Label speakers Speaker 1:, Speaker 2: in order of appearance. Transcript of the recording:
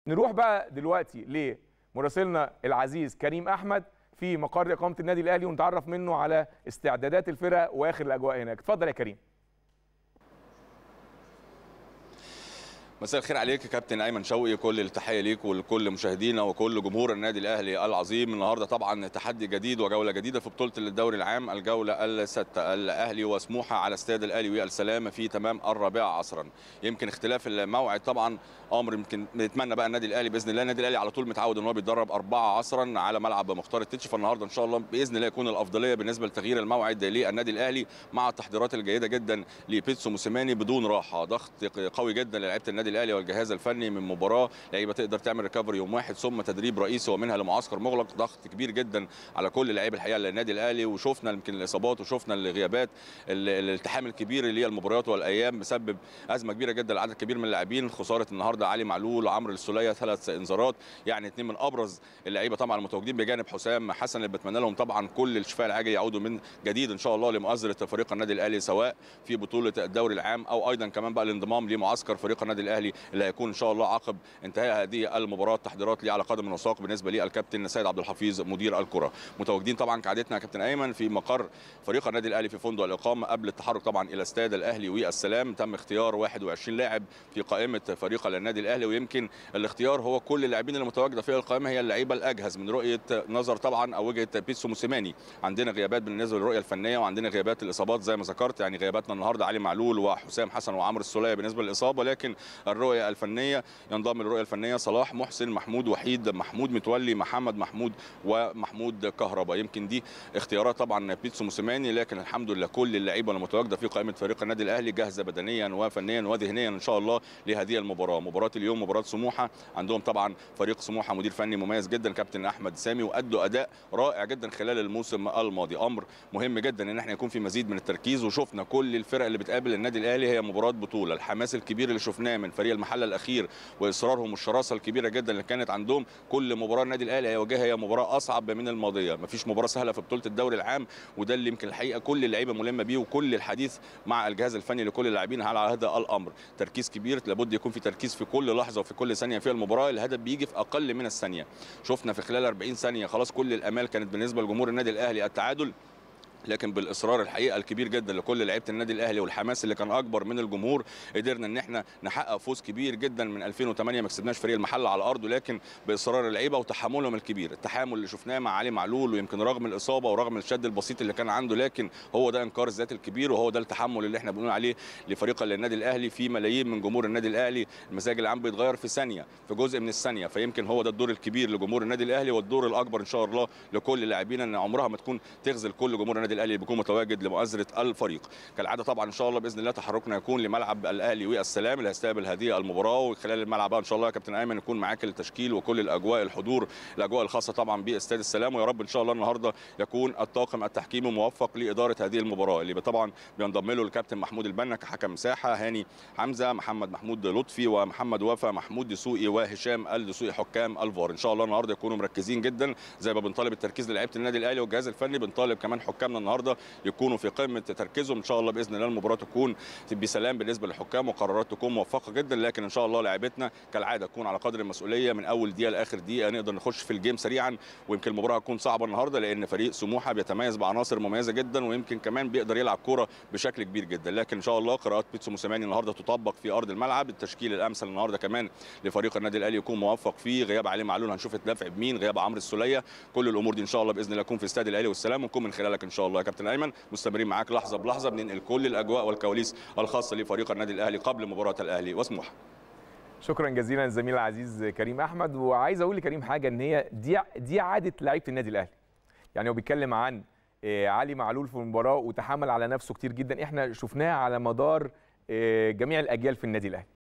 Speaker 1: نروح بقى دلوقتي لمراسلنا العزيز كريم احمد في مقر اقامه النادي الاهلي ونتعرف منه على استعدادات الفرق واخر الاجواء هناك اتفضل يا كريم
Speaker 2: مساء الخير عليك يا كابتن ايمن شوقي كل التحيه ليك ولكل مشاهدينا وكل جمهور النادي الاهلي العظيم النهارده طبعا تحدي جديد وجوله جديده في بطوله الدوري العام الجوله السادسه الاهلي وسموحه على استاد الاهلي والسلام في تمام الرابعه عصرا يمكن اختلاف الموعد طبعا امر يمكن نتمنى بقى النادي الاهلي باذن الله النادي الاهلي على طول متعود ان هو بيتدرب 4 عصرا على ملعب مختار التتش فالنهارده ان شاء الله باذن الله يكون الافضليه بالنسبه لتغيير الموعد للنادي الاهلي مع التحضيرات الجيده جدا لبيتسو موسيماني بدون راحه ضغط قوي جدا للاعيبه النادي الاهلي والجهاز الفني من مباراه لعيبه تقدر تعمل ريكفري يوم واحد ثم تدريب رئيسي ومنها لمعسكر مغلق ضغط كبير جدا على كل لعيبه الحقيقه للنادي الاهلي وشفنا يمكن الاصابات وشفنا الغيابات الالتحام الكبير اللي هي المباريات والايام مسبب ازمه كبيره جدا لعدد كبير من اللاعبين خساره النهارده علي معلول وعمرو السوليه ثلاث انذارات يعني اثنين من ابرز اللعيبه طبعا المتواجدين بجانب حسام حسن اللي بتمنى لهم طبعا كل الشفاء العاجل يعودوا من جديد ان شاء الله لمؤازره فريق النادي الاهلي سواء في بطوله الدوري العام او ايضا كمان بقى الانضمام لمعسكر فريق النادي الاهلي اللي هيكون ان شاء الله عقب انتهاء هذه المباراه تحضيرات ليه على قدم وساق بالنسبه للكابتن سيد عبد الحفيظ مدير الكره متواجدين طبعا كعادتنا يا كابتن ايمن في مقر فريق النادي الاهلي في فندق الاقامه قبل التحرك طبعا الى استاد الاهلي والسلام تم اختيار 21 لاعب في قائمه فريق النادي الاهلي ويمكن الاختيار هو كل اللاعبين المتواجده في القائمه هي اللعيبه الاجهز من رؤيه نظر طبعا او وجهه بيتسو موسيماني عندنا غيابات بالنسبه للرؤيه الفنيه وعندنا غيابات الاصابات زي ما ذكرت يعني غياباتنا النهارده علي معلول وحسام حسن وعمرو السوليه بالنسبه للاصابه لكن الرؤيه الفنيه ينضم للرؤيه الفنيه صلاح محسن محمود وحيد محمود متولي محمد محمود ومحمود كهربا يمكن دي اختيارات طبعا بيتسو موسيماني لكن الحمد لله كل اللعيبه المتواجده في قائمه فريق النادي الاهلي جاهزه بدنيا وفنيا وذهنيا ان شاء الله لهذه المباراه مباراه اليوم مباراه سموحه عندهم طبعا فريق سموحه مدير فني مميز جدا كابتن احمد سامي وادوا اداء رائع جدا خلال الموسم الماضي امر مهم جدا ان احنا يكون في مزيد من التركيز وشفنا كل الفرق اللي بتقابل النادي الاهلي هي مباراه بطوله الحماس الكبير اللي شفناه من فريق المحله الاخير واصرارهم والشراسه الكبيره جدا اللي كانت عندهم كل مباراه النادي الاهلي هيواجهها هي مباراه اصعب من الماضيه مفيش مباراه سهله في بطوله الدوري العام وده اللي يمكن الحقيقه كل اللعيبه ملمه بيه وكل الحديث مع الجهاز الفني لكل اللاعبين على هذا الامر تركيز كبير لابد يكون في تركيز في كل لحظه وفي كل ثانيه في المباراه الهدف بيجي في اقل من الثانيه شفنا في خلال 40 ثانيه خلاص كل الامال كانت بالنسبه لجمهور النادي الاهلي التعادل لكن بالاصرار الحقيقه الكبير جدا لكل لعيبه النادي الاهلي والحماس اللي كان اكبر من الجمهور قدرنا ان احنا نحقق فوز كبير جدا من 2008 ما كسبناش فريق المحله على ارضه لكن باصرار اللعيبه وتحملهم الكبير التحامل اللي شفناه مع علي معلول ويمكن رغم الاصابه ورغم الشد البسيط اللي كان عنده لكن هو ده انكار الذات الكبير وهو ده التحمل اللي احنا بنقول عليه لفريق النادي الاهلي في ملايين من جمهور النادي الاهلي المزاج العام بيتغير في ثانيه في جزء من الثانيه فيمكن هو ده الدور الكبير لجمهور النادي الاهلي والدور الاكبر ان شاء الله لكل لاعبينا ان عمرها ما تكون تخذل كل جمهور النادي الاهلي بيكون متواجد متواجد لمؤازره الفريق كالعاده طبعا ان شاء الله باذن الله تحركنا يكون لملعب الاهلي والسلام اللي هيستقبل هذه المباراه وخلال الملعب ان شاء الله يا كابتن ايمن يكون معاك التشكيل وكل الاجواء الحضور الاجواء الخاصه طبعا باستاد السلام ويا رب ان شاء الله النهارده يكون الطاقم التحكيمي موفق لاداره هذه المباراه اللي طبعا بينضم له الكابتن محمود البنا كحكم مساحه هاني حمزه محمد محمود لطفي ومحمد وفا محمود دسوقي وهشام الدسوقي حكام الفار ان شاء الله النهارده يكونوا مركزين جدا زي ما بنطالب التركيز للاعيبه النادي الاهلي والجهاز الفني بنطالب كمان حكامنا النهارده يكونوا في قمه تركيزهم ان شاء الله باذن الله المباراه تكون بسلام بالنسبه للحكام وقرارات تكون موفقه جدا لكن ان شاء الله لاعبتنا كالعاده تكون على قدر المسؤوليه من اول دقيقه لاخر دقيقه نقدر نخش في الجيم سريعا ويمكن المباراه هتكون صعبه النهارده لان فريق سموحه بيتميز بعناصر مميزه جدا ويمكن كمان بيقدر يلعب كوره بشكل كبير جدا لكن ان شاء الله قراءات بيتسو موسيماني النهارده تطبق في ارض الملعب التشكيل الامثل النهارده كمان لفريق النادي الاهلي يكون موفق فيه غياب علي معلول هنشوف الدفع بمين غياب عمرو السوليه كل الامور دي ان شاء الله باذن الله تكون في استاد الاهلي والسلام ونكون من خلالك ان شاء الله يا كابتن ايمن مستمرين معاك لحظه بلحظه بننقل كل الاجواء والكواليس الخاصه لفريق النادي الاهلي قبل مباراه الاهلي وسموحه
Speaker 1: شكرا جزيلا للزميل العزيز كريم احمد وعايز اقول لكريم حاجه ان هي دي دي عاده لعيبه النادي الاهلي يعني هو بيتكلم عن علي معلول في المباراه وتحمل على نفسه كتير جدا احنا شفناها على مدار جميع الاجيال في النادي الاهلي